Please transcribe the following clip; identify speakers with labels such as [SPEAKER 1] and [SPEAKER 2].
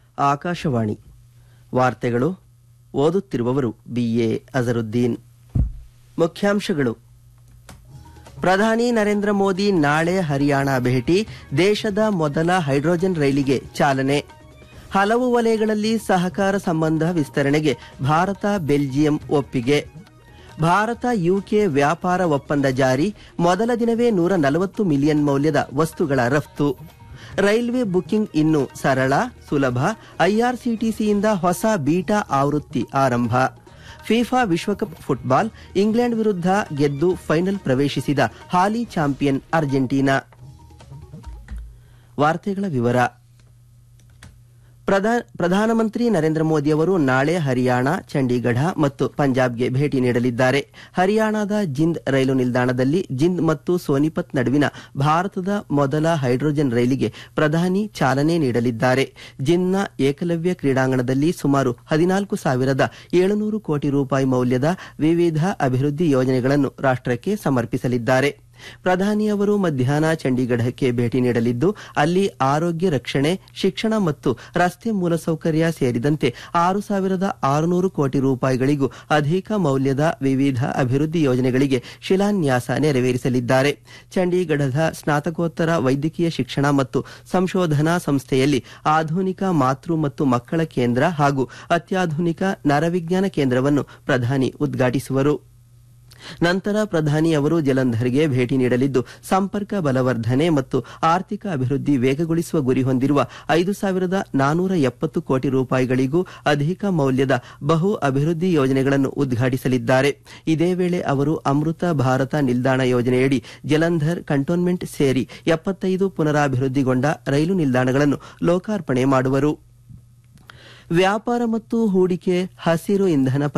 [SPEAKER 1] ಆಕಾಶವಾಣಿ ವಾರ್ತೆಗಳು ಓದುತ್ತಿರುವವರು ಬಿಎ ಅಜರುದ್ದೀನ್ ಮುಖ್ಯಾಂಶಗಳು ಪ್ರಧಾನಿ ನರೇಂದ್ರ ಮೋದಿ ನಾಳೆ ಹರಿಯಾಣ ಭೇಟಿ ದೇಶದ ಮೊದಲ ಹೈಡ್ರೋಜನ್ ರೈಲಿಗೆ ಚಾಲನೆ ಹಲವು ವಲಯಗಳಲ್ಲಿ ಸಹಕಾರ ಸಂಬಂಧ ವಿಸ್ತರಣೆಗೆ ಭಾರತ ಬೆಲ್ಜಿಯಂ ಒಪ್ಪಿಗೆ ಭಾರತ ಯುಕೆ ವ್ಯಾಪಾರ ಒಪ್ಪಂದ ಜಾರಿ ಮೊದಲ ದಿನವೇ ನೂರ ನಲವತ್ತು ಮಿಲಿಯನ್ ಮೌಲ್ಯದ ವಸ್ತುಗಳ ರಫ್ತು ರೈಲ್ವೆ ಬುಕಿಂಗ್ ಇನ್ನು ಸರಳ ಸುಲಭ ಐಆರ್ಸಿಟಿಸಿಯಿಂದ ಹೊಸ ಬೀಟಾ ಆವೃತ್ತಿ ಆರಂಭ ಫಿಫಾ ವಿಶ್ವಕಪ್ ಫುಟ್ಬಾಲ್ ಇಂಗ್ಲೆಂಡ್ ವಿರುದ್ಧ ಗೆದ್ದು ಫೈನಲ್ ಪ್ರವೇಶಿಸಿದ ಹಾಲಿ ಚಾಂಪಿಯನ್ ಅರ್ಜೆಂಟೀನಾ ವಾರ್ತೆಗಳ ವಿವರ ಪ್ರಧಾ- ಪ್ರಧಾನಮಂತ್ರಿ ನರೇಂದ್ರ ಮೋದಿ ಅವರು ನಾಳೆ ಹರಿಯಾಣ ಚಂಡೀಗಢ ಮತ್ತು ಪಂಜಾಬ್ಗೆ ಭೇಟಿ ನೀಡಲಿದ್ದಾರೆ ಹರಿಯಾಣದ ಜಿಂದ್ ರೈಲು ನಿಲ್ದಾಣದಲ್ಲಿ ಜಿಂದ್ ಮತ್ತು ಸೋನಿಪತ್ ನಡುವಿನ ಭಾರತದ ಮೊದಲ ಹೈಡ್ರೋಜನ್ ರೈಲಿಗೆ ಪ್ರಧಾನಿ ಚಾಲನೆ ನೀಡಲಿದ್ದಾರೆ ಜಿಂದ್ನ ಏಕಲವ್ಯ ಕ್ರೀಡಾಂಗಣದಲ್ಲಿ ಸುಮಾರು ಹದಿನಾಲ್ಕು ಸಾವಿರದ ಏಳುನೂರು ಕೋಟಿ ರೂಪಾಯಿ ಮೌಲ್ಯದ ವಿವಿಧ ಅಭಿವೃದ್ಧಿ ಯೋಜನೆಗಳನ್ನು ರಾಷ್ಟಕ್ಕೆ ಸಮರ್ಪಿಸಲಿದ್ದಾರೆ ಪ್ರಧಾನಿ ಅವರು ಮಧ್ಯಾಹ್ನ ಚಂಡೀಗಢಕ್ಕೆ ಭೇಟಿ ನೀಡಲಿದ್ದು ಅಲ್ಲಿ ಆರೋಗ್ಯ ರಕ್ಷಣೆ ಶಿಕ್ಷಣ ಮತ್ತು ರಸ್ತೆ ಮೂಲಸೌಕರ್ಯ ಸೇರಿದಂತೆ ಆರು ಸಾವಿರದ ಆರುನೂರು ಕೋಟಿ ರೂಪಾಯಿಗಳಿಗೂ ಅಧಿಕ ಮೌಲ್ಯದ ವಿವಿಧ ಅಭಿವೃದ್ಧಿ ಯೋಜನೆಗಳಿಗೆ ಶಿಲಾನ್ಯಾಸ ನೆರವೇರಿಸಲಿದ್ದಾರೆ ಚಂಡೀಗಢದ ಸ್ನಾತಕೋತ್ತರ ವೈದ್ಯಕೀಯ ಶಿಕ್ಷಣ ಮತ್ತು ಸಂಶೋಧನಾ ಸಂಸ್ಥೆಯಲ್ಲಿ ಆಧುನಿಕ ಮಾತೃ ಮತ್ತು ಮಕ್ಕಳ ಕೇಂದ್ರ ಹಾಗೂ ಅತ್ಯಾಧುನಿಕ ನರವಿಜ್ಞಾನ ಕೇಂದ್ರವನ್ನು ಪ್ರಧಾನಿ ಉದ್ಘಾಟಿಸುವರು ನಂತರ ಪ್ರಧಾನಿ ಅವರು ಜಲಂಧರ್ಗೆ ಭೇಟಿ ನೀಡಲಿದ್ದು ಸಂಪರ್ಕ ಬಲವರ್ಧನೆ ಮತ್ತು ಆರ್ಥಿಕ ಅಭಿವೃದ್ಧಿ ವೇಗಗೊಳಿಸುವ ಗುರಿ ಹೊಂದಿರುವ ಐದು ಸಾವಿರದ ನಾನೂರ ಎಪ್ಪತ್ತು ಕೋಟಿ ರೂಪಾಯಿಗಳಿಗೂ ಅಧಿಕ ಮೌಲ್ಯದ ಬಹು ಅಭಿವೃದ್ಧಿ ಯೋಜನೆಗಳನ್ನು ಉದ್ಘಾಟಿಸಲಿದ್ದಾರೆ ಇದೇ ವೇಳೆ ಅವರು ಅಮೃತ ಭಾರತ ನಿಲ್ದಾಣ ಯೋಜನೆಯಡಿ ಜಲಂಧರ್ ಕಂಟೋನ್ಮೆಂಟ್ ಸೇರಿ ಎಪ್ಪತ್ತೈದು ಪುನರಾಭಿವೃದ್ಧಿಗೊಂಡ ರೈಲು ನಿಲ್ದಾಣಗಳನ್ನು ಲೋಕಾರ್ಪಣೆ ಮಾಡುವರು ವ್ಯಾಪಾರ ಮತ್ತು ಹೂಡಿಕೆ ಹಸಿರು ಇಂಧನ